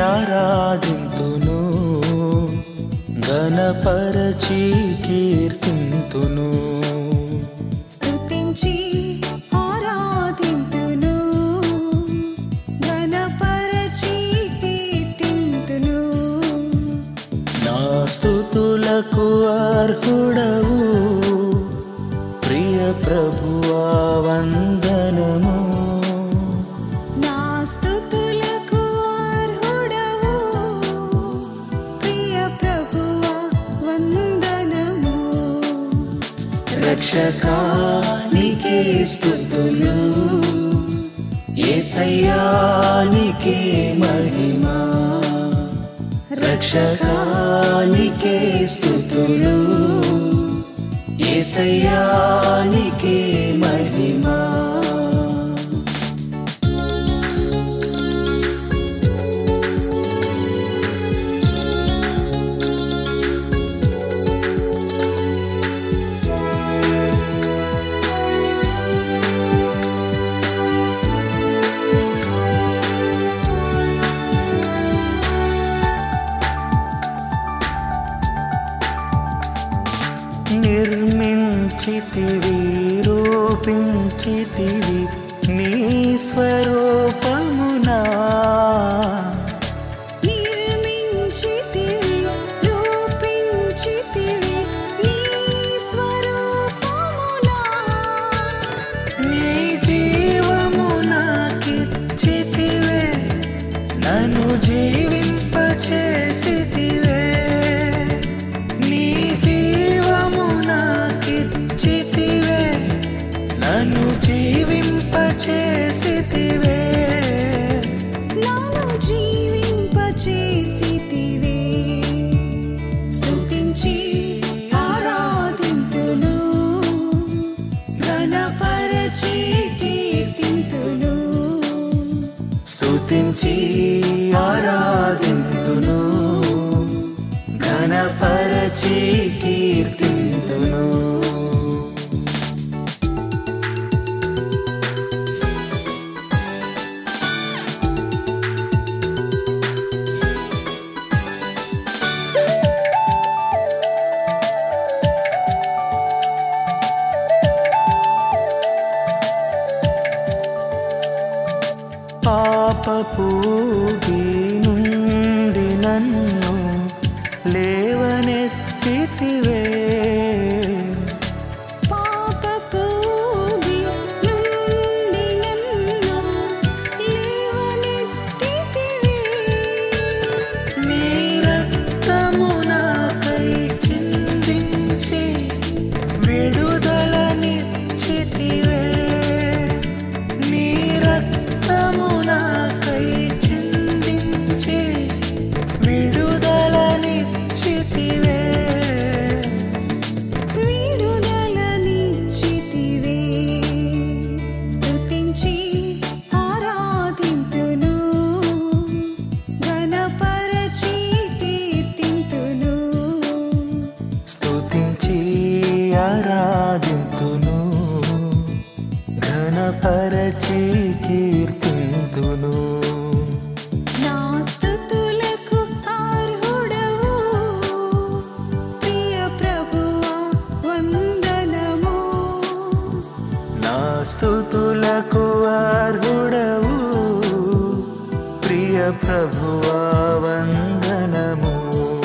ఆరాధింతును ఘనపరచి కీర్తింతును స్తుతించి ఆరాధింతును ఘనపరచి కీర్తింతును నా స్థుతులకు అర్హుడవు ప్రియ ప్రభువా వందనము నా స్తుతులకు అర్హుడవు ప్రియ ప్రభువా వందనము రక్షకానికే స్థుతులు ఏసయ్యానికే మహిమా రక్షకానికే స్థుతులు ఏసయ్యానికే మహిమా నిర్మించితివి రూపించితివి నీ స్వరూపమునా నిర్మించితివి రూపించితివి నీ స్వరూపమునా నీ జీవము నాకిచ్చితివే నన్ను జీవింపచేసితివే నీ జీవము నాకిచ్చితివే నన్ను జీవింపచేసితివే నన్ను జీవింపచేసితివే స్తుతించి ఆరాధింతును ఘనపరచి కీర్తింతును స్తుతించి ఆరాధింతును ఘనపరచి కీర్తింతును పాపపు నుండి నన్ను లేవనెత్తితివే పాపపు నుండి నన్ను లేవనెత్తితివే నీ రక్తము నాకై చిందించి విడుదలనిచ్చితివే నీ రక్తము నాకై చిందించి విడుదలనిచ్చితివే విడుదలనిచ్చితివే స్తుతించి ఆరాధింతును ఘనపరచి కీర్తింతును స్తుతించి ఆరాధింతును ఘనపరచి కీర్తింతును నా స్తుతులకు అర్హుడవు ప్రియ ప్రభువా వందనము నా స్తుతులకు అర్హుడవు ప్రియ ప్రభువా వందనము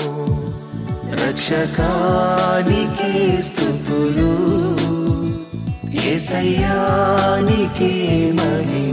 రక్షకానికే స్థుతులు ఏసయ్యానికే మహిమ